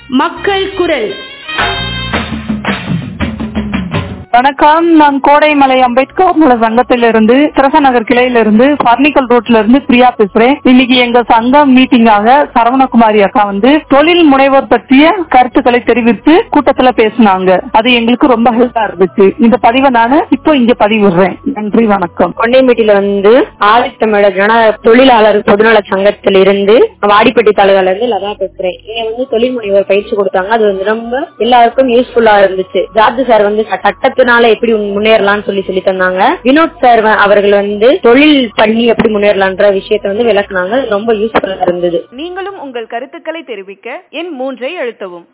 மக்கள் குரல் வணக்கம் நான் கோடைமலை அம்பேத்கர் நல சங்கத்திலிருந்து திரசநகர் கிளையிலிருந்து பர்னிக்கல் ரோட்ல இருந்து பிரியா பேசுறேன் இன்னைக்கு எங்க சங்கம் மீட்டிங்காக சரவணகுமாரி அக்கா வந்து தொழில் முனைவோர் பற்றிய கருத்துக்களை தெரிவித்து கூட்டத்துல பேசினாங்க அது எங்களுக்கு ரொம்ப ஹெல்ப்பா இருந்துச்சு இந்த பதிவை நான் இப்போ இங்க பதிவிடுறேன் நன்றி வணக்கம் கொண்டைமேட்டில வந்து ஆதித்தமிழர் ஜன தொழிலாளர் பொதுநல சங்கத்தில் இருந்து வாடிப்பட்டி தாலுகால இருந்து லதா பேசுறேன் இங்க வந்து தொழில் முனைவர் பயிற்சி கொடுத்தாங்க அது வந்து ரொம்ப எல்லாருக்கும் யூஸ்ஃபுல்லா இருந்துச்சு ஜார்ஜ் சார் வந்து சட்டத்தினால எப்படி முன்னேறலாம்னு சொல்லி சொல்லி தந்தாங்க வினோத் சார் வ- அவர்கள் வந்து தொழில் பண்ணி எப்படி முன்னேறலான்ற விஷயத்தை வந்து விளக்குனாங்க அது ரொம்ப யூஸ்ஃபுல்லா இருந்தது நீங்களும் உங்கள் கருத்துக்களை தெரிவிக்க எண் மூன்றை அழுத்தவும்